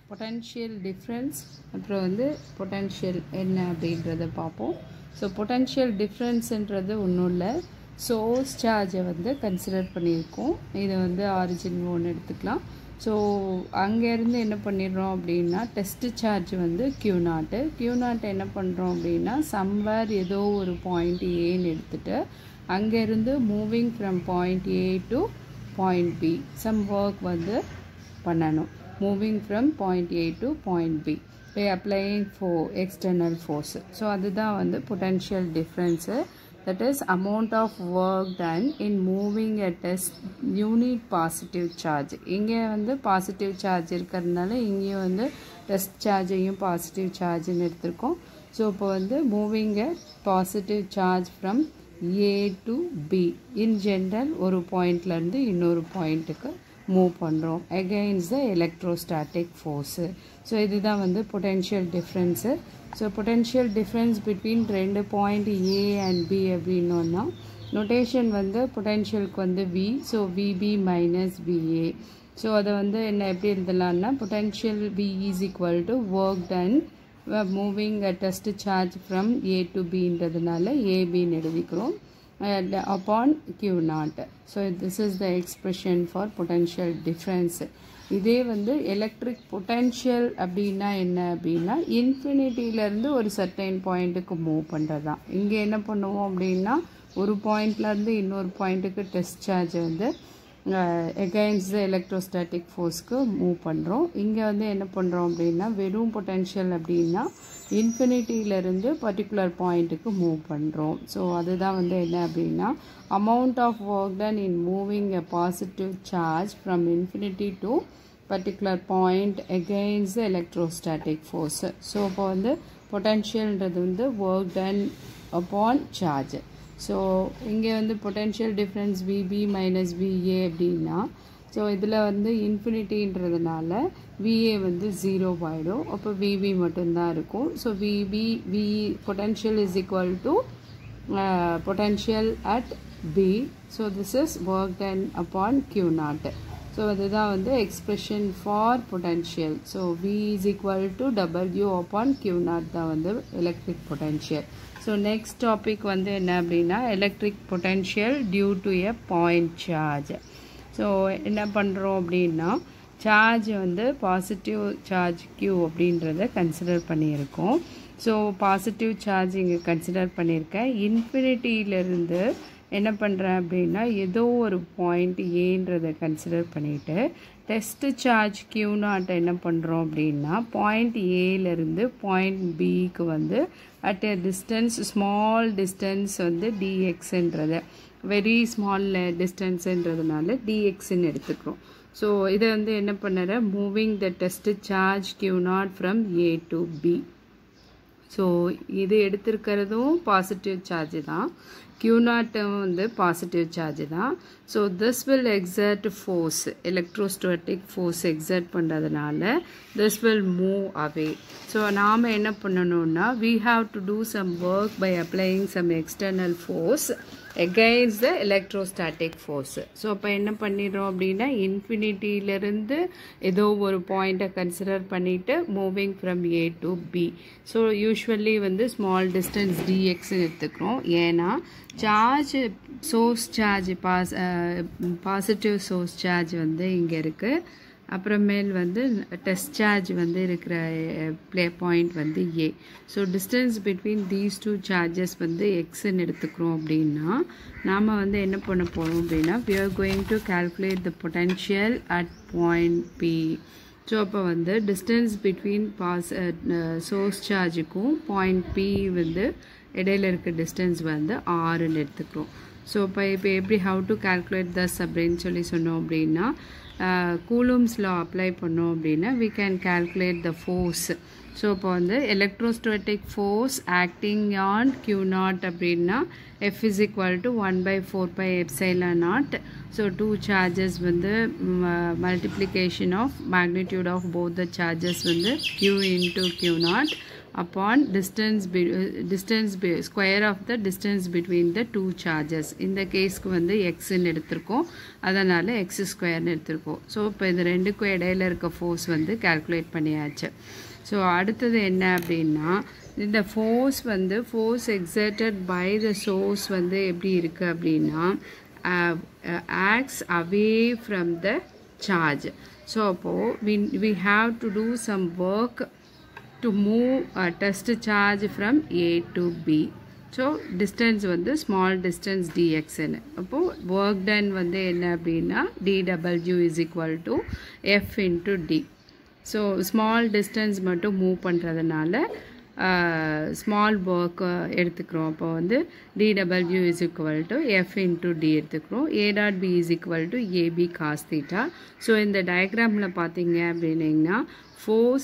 Potential difference அப்புறம் வந்து potential என்ன அப்படின்றத பார்ப்போம் ஸோ பொட்டன்ஷியல் டிஃப்ரென்ஸுன்றது ஒன்றும் இல்லை சோர்ஸ் சார்ஜை வந்து கன்சிடர் பண்ணியிருக்கோம் இதை வந்து ஆரிஜின் ஒன்று எடுத்துக்கலாம் ஸோ அங்கேருந்து என்ன பண்ணிடுறோம் அப்படின்னா டெஸ்ட் சார்ஜ் வந்து கியூ நாட்டு கியூ நாட்டை என்ன பண்ணுறோம் அப்படின்னா சம்வேர் ஏதோ ஒரு பாயிண்ட் ஏன்னு எடுத்துகிட்டு அங்கேருந்து moving from point A to point B some work வந்து பண்ணணும் moving from point A to point B by applying ஃபோ எக்ஸ்டர்னல் ஃபோர்ஸு ஸோ அதுதான் வந்து potential difference that is amount of work done in moving a test unit positive charge இங்கே வந்து positive charge இருக்கிறதுனால இங்கேயும் வந்து டெஸ்ட் சார்ஜையும் பாசிட்டிவ் சார்ஜ்னு எடுத்திருக்கோம் so இப்போ வந்து moving a positive charge from A to B in general ஒரு பாயிண்ட்லேருந்து இன்னொரு பாயிண்ட்டுக்கு மூவ் பண்ணுறோம் against the electrostatic force so இதுதான் வந்து potential difference so potential difference between ரெண்டு பாயிண்ட் ஏ அண்ட் பி அப்படின்னோன்னா நொட்டேஷன் வந்து பொட்டென்ஷியலுக்கு வந்து V so V B minus V A so அதை வந்து என்ன எப்படி எழுதலாம்னா potential V is equal to work done moving test charge from A to பின்றதுனால ஏபின்னு எழுதிக்கிறோம் upon Q naught so this is the expression for potential difference இதே வந்து எலக்ட்ரிக் பொட்டென்ஷியல் அப்படின்னா என்ன அப்படின்னா இன்ஃபினிட்டியிலேருந்து ஒரு சர்டைன் பாயிண்ட்டுக்கு மூவ் பண்ணுறது தான் இங்கே என்ன பண்ணுவோம் அப்படின்னா ஒரு பாயிண்ட்லேருந்து இன்னொரு பாயிண்ட்டுக்கு டெஸ்ட் சார்ஜ் வந்து எகைன்ஸ்ட் த எலக்ட்ரோஸ்டாட்டிக் ஃபோர்ஸ்க்கு மூவ் பண்ணுறோம் இங்கே வந்து என்ன பண்ணுறோம் அப்படின்னா வெறும் பொட்டென்ஷியல் அப்படின்னா இன்ஃபினிட்டியிலேருந்து பர்டிகுலர் பாயிண்ட்டுக்கு மூவ் பண்ணுறோம் ஸோ அதுதான் வந்து என்ன அப்படின்னா amount of work done in moving a positive charge from infinity to particular point against the electrostatic force so இப்போ வந்து பொட்டென்ஷியல்ன்றது வந்து work done upon charge so இங்கே வந்து potential difference VB minus VA அப்படின்னா ஸோ இதில் வந்து இன்ஃபினிட்டின்றதுனால விஏ வந்து ஜீரோ ஆகிடும் அப்போ விபி மட்டும்தான் இருக்கும் so VB V potential is equal to potential at B so this is work done upon Q naught so அதுதான் வந்து expression for potential so V is equal to W upon Q naught தான் வந்து electric potential so next topic வந்து என்ன அப்படின்னா electric potential due to a point charge so என்ன பண்ணுறோம் அப்படின்னா சார்ஜ் வந்து பாசிட்டிவ் சார்ஜ் கியூ அப்படின்றத கன்சிடர் பண்ணியிருக்கோம் ஸோ பாசிட்டிவ் சார்ஜ் இங்கே கன்சிடர் பண்ணியிருக்கேன் இன்ஃபினிட்டியிலேருந்து என்ன பண்ணுறேன் அப்படின்னா ஏதோ ஒரு பாயிண்ட் ஏன்றதை கன்சிடர் பண்ணிவிட்டு டெஸ்ட் சார்ஜ் கியூ நாட் என்ன பண்ணுறோம் அப்படின்னா பாயிண்ட் ஏலேருந்து பாயிண்ட் பிக்கு வந்து at a distance small distance வந்து டிஎக்ஸுன்றதை வெரி ஸ்மால் டிஸ்டன்ஸுன்றதுனால டிஎக்ஸ்ன்னு எடுத்துக்கிறோம் ஸோ இதை வந்து என்ன பண்ணுற moving the test charge Q naught from A to B so இது எடுத்திருக்கிறதும் பாசிட்டிவ் சார்ஜ் தான் கியூ நாட்டும் வந்து பாசிட்டிவ் சார்ஜ் தான் so this will exert force electrostatic force exert பண்ணுறதுனால this will move away so நாம் என்ன பண்ணணும்னா we have to do some work by applying some external force against the electrostatic force so அப்போ என்ன பண்ணிடுறோம் அப்படின்னா இன்ஃபினிட்டியிலேருந்து ஏதோ ஒரு பாயிண்ட்டை கன்சிடர் பண்ணிவிட்டு moving from A to B so usually வந்து ஸ்மால் டிஸ்டன்ஸ் டிஎக்ஸ்ன்னு எடுத்துக்கிறோம் ஏன்னா சார்ஜ் சோர்ஸ் சார்ஜ் பாஸ் பாசிட்டிவ் சோர்ஸ் சார்ஜ் வந்து இங்கே இருக்குது அப்புறமேல் வந்து டெஸ்ட் சார்ஜ் வந்து இருக்கிற ப்ளே பாயிண்ட் வந்து A so distance between these two charges வந்து எக்ஸ்ன்னு எடுத்துக்கிறோம் அப்படின்னா நாம் வந்து என்ன பண்ண போகிறோம் அப்படின்னா we are going to calculate the potential at point B so அப்போ வந்து டிஸ்டன்ஸ் பிட்வீன் பாஸ் சோர்ஸ் சார்ஜுக்கும் பாயிண்ட் பி வந்து இடையில இருக்க டிஸ்டன்ஸ் வந்து ஆறுன்னு எடுத்துக்கிறோம் ஸோ இப்போ இப்போ எப்படி ஹவு டு கால்குலேட் தஸ் அப்படின்னு சொல்லி சொன்னோம் அப்படின்னா கூலூம்ஸ் லா அப்ளை பண்ணோம் அப்படின்னா we can calculate the force so இப்போ வந்து electrostatic force acting on Q naught அப்படின்னா F is equal to one by four by epsilon naught so two charges வந்து multiplication of magnitude of both the charges வந்து Q into Q naught upon distance be, uh, distance be, square of the distance between the two charges இந்த கேஸ்க்கு வந்து எக்ஸ்ன்னு எடுத்திருக்கோம் அதனால் X ஸ்கொயர்னு எடுத்திருக்கோம் so இப்போ இது ரெண்டுக்கும் இடையில இருக்க ஃபோர்ஸ் வந்து கால்குலேட் பண்ணியாச்சு ஸோ அடுத்தது என்ன அப்படின்னா இந்த ஃபோர்ஸ் வந்து force exerted by the source வந்து எப்படி இருக்குது அப்படின்னா acts away from the charge so அப்போது we we have to do some work to move a test charge from A to B. So distance வந்து ஸ்மால் டிஸ்டன்ஸ் டிஎக்ஸ்ன்னு அப்போது work done வந்து என்ன அப்படின்னா DW is equal to F into D so small distance மட்டும் move பண்ணுறதுனால small work எடுத்துக்கிறோம் அப்போ வந்து DW is equal to F into D எடுத்துக்கிறோம் A dot B is equal to AB cos theta so இந்த டயக்ராமில் பார்த்தீங்க அப்படின்னிங்கன்னா force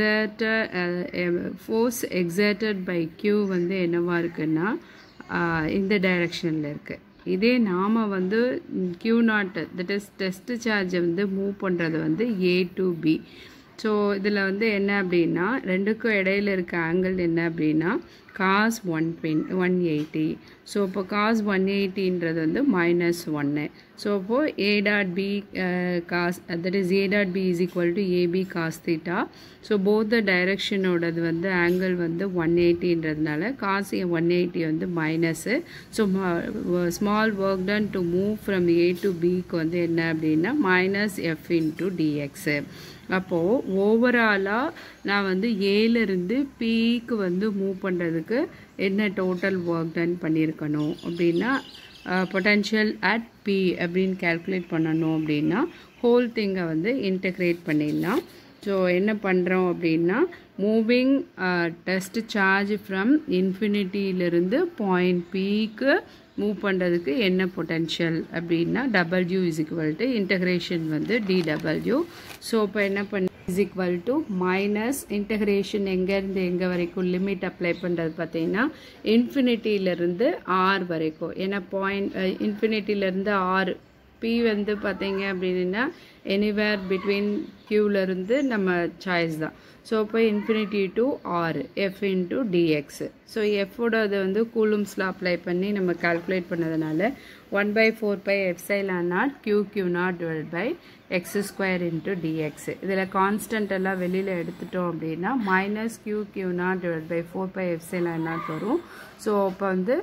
exerted force exerted by Q வந்து என்னவா இருக்குன்னா இந்த டைரக்ஷனில் இருக்குது இதே நாம் வந்து Q naught that is test சார்ஜை வந்து மூவ் பண்ணுறது வந்து ஏ டு பி ஸோ இதில் வந்து என்ன அப்படின்னா ரெண்டுக்கும் இடையில இருக்க ஆங்கிள் என்ன அப்படின்னா cos one twenty one eighty so இப்போ காஸ் ஒன் எயிட்டின்றது வந்து மைனஸ் ஒன்று ஸோ இப்போது A dot B cos that is A dot B is equal to AB cos theta so both the டைரக்ஷனோடது வந்து ஆங்கிள் வந்து ஒன் எயிட்டின்றதுனால காஸ் ஒன் எயிட்டி வந்து minus so small work done to move from A to பிக்கு வந்து என்ன அப்படின்னா minus F into dx அப்போது ஓவராலாக நான் வந்து ஏலேருந்து பிக்கு வந்து மூவ் பண்ணுறதுக்கு என்ன டோட்டல் ஒர்க் டன் பண்ணியிருக்கணும் அப்படின்னா பொட்டென்ஷியல் அட் பி அப்படின்னு கேல்குலேட் பண்ணணும் அப்படின்னா ஹோல் திங்கை வந்து இன்டகிரேட் பண்ணிடலாம் ஸோ என்ன பண்ணுறோம் அப்படின்னா மூவிங் டெஸ்ட் சார்ஜ் ஃப்ரம் இன்ஃபினிட்டியிலிருந்து பாயிண்ட் பிக்கு மூவ் பண்ணுறதுக்கு என்ன பொட்டென்ஷியல் அப்படின்னா W is equal to integration வந்து டிடபிள்யூ ஸோ இப்போ என்ன பண்ண is equal to minus integration எங்கேருந்து எங்கே வரைக்கும் லிமிட் அப்ளை பண்ணுறது பார்த்தீங்கன்னா இன்ஃபினிட்டியிலேருந்து ஆர் வரைக்கும் ஏன்னா பாயிண்ட் இன்ஃபினிட்டியிலேருந்து ஆர் பி வந்து பார்த்தீங்க அப்படின்னா எனிவேர் பிட்வீன் க்யூலேருந்து நம்ம சாய்ஸ் தான் ஸோ இப்போ infinity to R F into DX so எஃபோட அதை வந்து கூலும்ஸில் அப்ளை பண்ணி நம்ம கால்குலேட் பண்ணதுனால one by four by epsilon naught Q Q naught divide by X square into DX இதில் கான்ஸ்டன்ட் எல்லாம் வெளியில் எடுத்துட்டோம் அப்படின்னா minus Q Q naught divide by four by epsilon naught வரும் ஸோ இப்போ வந்து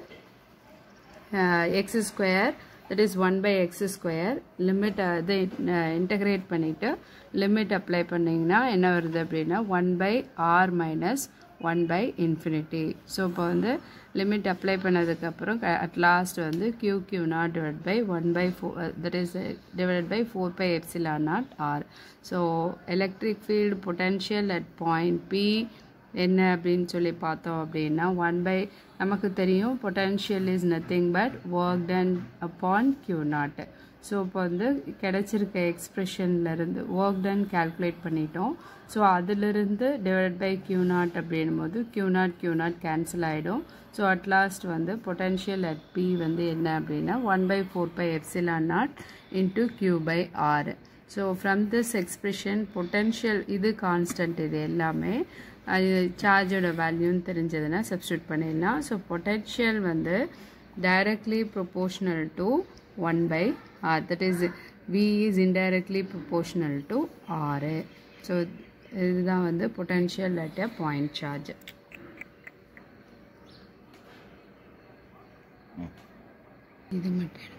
X square that is one by X square limit இது integrate பண்ணிவிட்டு லிமிட் அப்ளை பண்ணிங்கன்னா என்ன வருது அப்படின்னா one by R minus one by infinity so இப்போ வந்து லிமிட் அப்ளை பண்ணதுக்கப்புறம் அட் லாஸ்ட் வந்து Q Q naught divide by one by four that is divide by four by epsilon naught R so electric field potential at point B என்ன அப்படின்னு சொல்லி பார்த்தோம் அப்படின்னா one by நமக்கு தெரியும் potential is nothing but work done upon Q naught so இப்போ வந்து கிடச்சிருக்க எக்ஸ்ப்ரெஷன்லேருந்து ஒர்க் டன் கேல்குலேட் பண்ணிட்டோம் ஸோ அதிலிருந்து டிவைட் பை கியூ நாட் அப்படின்னும் போது Q naught Q naught cancel ஆகிடும் ஸோ அட் லாஸ்ட் வந்து பொட்டென்ஷியல் அட் பி வந்து என்ன அப்படின்னா one by four by epsilon naught into Q by R so from this expression potential இது constant இது எல்லாமே அது சார்ஜோட வேல்யூன்னு தெரிஞ்சதுன்னா சப்ஸ்டியூட் பண்ணிடலாம் ஸோ பொட்டென்ஷியல் வந்து directly proportional to one by R that is V is indirectly proportional to R so இதுதான் வந்து potential at a point charge இது மட்டும்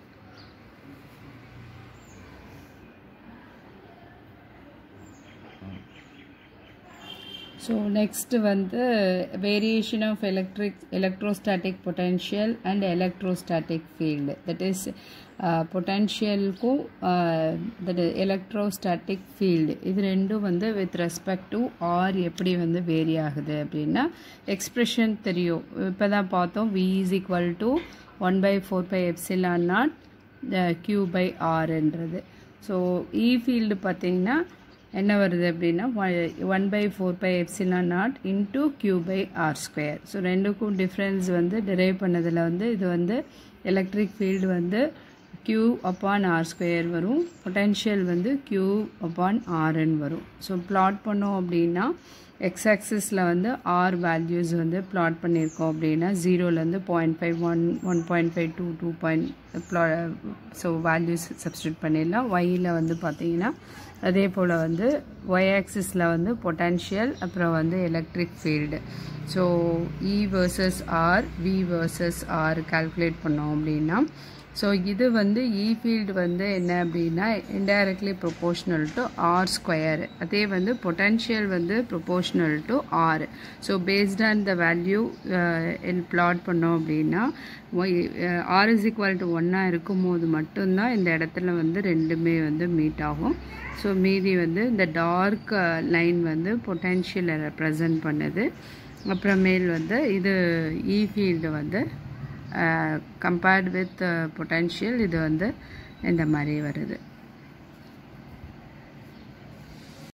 ஸோ நெக்ஸ்ட் வந்து variation of electric electrostatic potential and electrostatic field that is பொட்டென்ஷியலுக்கும் that electrostatic field இது ரெண்டும் வந்து with respect to R எப்படி வந்து வேரி ஆகுது அப்படின்னா எக்ஸ்ப்ரெஷன் தெரியும் இப்போ தான் பார்த்தோம் V is equal to one by four by epsilon naught Q by ஆர்ன்றது ஸோ இ ஃபீல்டு பார்த்தீங்கன்னா என்ன வருது அப்படின்னா one by four by epsilon naught into Q by R square so ரெண்டுக்கும் டிஃப்ரென்ஸ் வந்து டிரைவ் பண்ணதில் வந்து இது வந்து எலக்ட்ரிக் ஃபீல்டு வந்து q அப்பான் ஆர் ஸ்கொயர் வரும் பொட்டென்ஷியல் வந்து q அப்பான் ஆர்ன்னு வரும் ஸோ plot பண்ணோம் அப்படின்னா எக்ஸ் ஆக்சிஸில் வந்து ஆர் வேல்யூஸ் வந்து plot பண்ணியிருக்கோம் அப்படின்னா ஜீரோலேருந்து point five one one point five two two point ப்ளா ஸோ வேல்யூஸ் சப்ஸ்டியூட் பண்ணிடலாம் ஒய்யில் வந்து பார்த்தீங்கன்னா அதே போல் வந்து ஒய் ஆக்சிஸில் வந்து பொட்டன்ஷியல் அப்புறம் வந்து electric field so E versus R V versus R calculate பண்ணோம் அப்படின்னா ஸோ இது வந்து இ ஃபீல்டு வந்து என்ன அப்படின்னா indirectly proportional to R square அதே வந்து பொட்டன்ஷியல் வந்து proportional to R so based on the value plot பண்ணோம் அப்படின்னா ஆர் இஸ் ஈக்குவல் டு ஒன்னாக இருக்கும் போது மட்டும்தான் இந்த இடத்துல வந்து ரெண்டுமே வந்து மீட் ஆகும் ஸோ மீதி வந்து இந்த டார்க் லைன் வந்து பொட்டென்ஷியலை ரெப்ரசன்ட் பண்ணுது அப்புறமேல் வந்து இது இ ஃபீல்டு வந்து கம்பேர்ட் வித் பொட்டென்ஷியல் இது வந்து இந்த மாதிரி வருது